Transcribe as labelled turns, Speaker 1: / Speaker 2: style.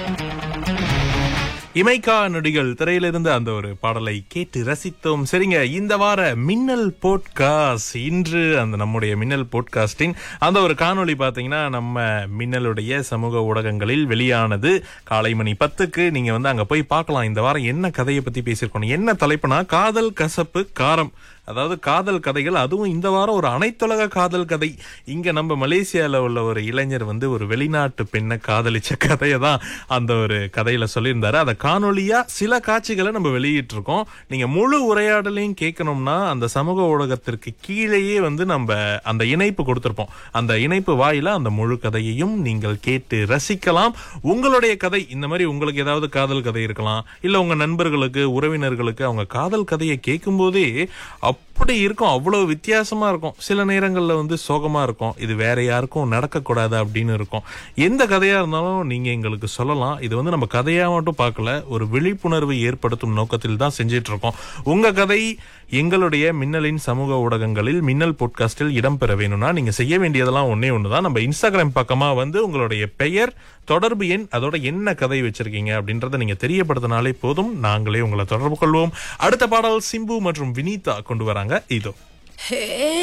Speaker 1: இமைக்கா நொடிகள் திரையிலிருந்து அந்த ஒரு பாடலை கேட்டு ரசித்தோம் சரிங்க இந்த வார மின்னல் போட்காஸ்ட் இன்று அந்த நம்முடைய மின்னல் போட்காஸ்டின் அந்த ஒரு காணொளி பாத்தீங்கன்னா நம்ம மின்னலுடைய சமூக ஊடகங்களில் வெளியானது காலை மணி பத்துக்கு நீங்க வந்து அங்க போய் பார்க்கலாம் இந்த வாரம் என்ன கதையை பத்தி பேசியிருக்கோம் என்ன தலைப்புனா காதல் கசப்பு காரம் அதாவது காதல் கதைகள் அதுவும் இந்த வாரம் ஒரு அனைத்துலக காதல் கதை இங்க நம்ம மலேசியால உள்ள ஒரு இளைஞர் வந்து ஒரு வெளிநாட்டு பெண்ணை காதலிச்ச கதையை தான் அந்த ஒரு கதையில சொல்லியிருந்தாரு அதை காணொலியா சில காட்சிகளை நம்ம வெளியிட்டு இருக்கோம் நீங்க முழு உரையாடலையும் கேட்கணும்னா அந்த சமூக ஊடகத்திற்கு கீழேயே வந்து நம்ம அந்த இணைப்பு கொடுத்திருப்போம் அந்த இணைப்பு வாயில அந்த முழு கதையையும் நீங்கள் கேட்டு ரசிக்கலாம் உங்களுடைய கதை இந்த மாதிரி உங்களுக்கு ஏதாவது காதல் கதை இருக்கலாம் இல்ல உங்க நண்பர்களுக்கு உறவினர்களுக்கு அவங்க காதல் கதையை கேட்கும் போதே அப்படி இருக்கும் அவ்வளவு வித்தியாசமா இருக்கும் சில நேரங்கள்ல வந்து சோகமா இருக்கும் இது வேற யாருக்கும் நடக்கக்கூடாது அப்படின்னு இருக்கும் எந்த கதையா இருந்தாலும் நீங்க எங்களுக்கு சொல்லலாம் இது வந்து நம்ம கதையா மட்டும் பார்க்கல ஒரு விழிப்புணர்வு ஏற்படுத்தும் நோக்கத்தில் தான் செஞ்சிட்டு இருக்கோம் உங்க கதை எங்களுடைய மின்னலின் சமூக ஊடகங்களில் மின்னல் போட்காஸ்டில் இடம்பெற வேணும்னா நீங்க செய்ய வேண்டியதெல்லாம் ஒன்னே ஒண்ணுதான் நம்ம இன்ஸ்டாகிராம் பக்கமா வந்து உங்களுடைய பெயர் தொடர்பு எண் அதோட என்ன கதை வச்சிருக்கீங்க அப்படின்றத நீங்க தெரியப்படுத்தினாலே போதும் நாங்களே உங்களை தொடர்பு கொள்வோம் அடுத்த பாடல் சிம்பு மற்றும் வினீதா கொண்டு வராங்க இதோ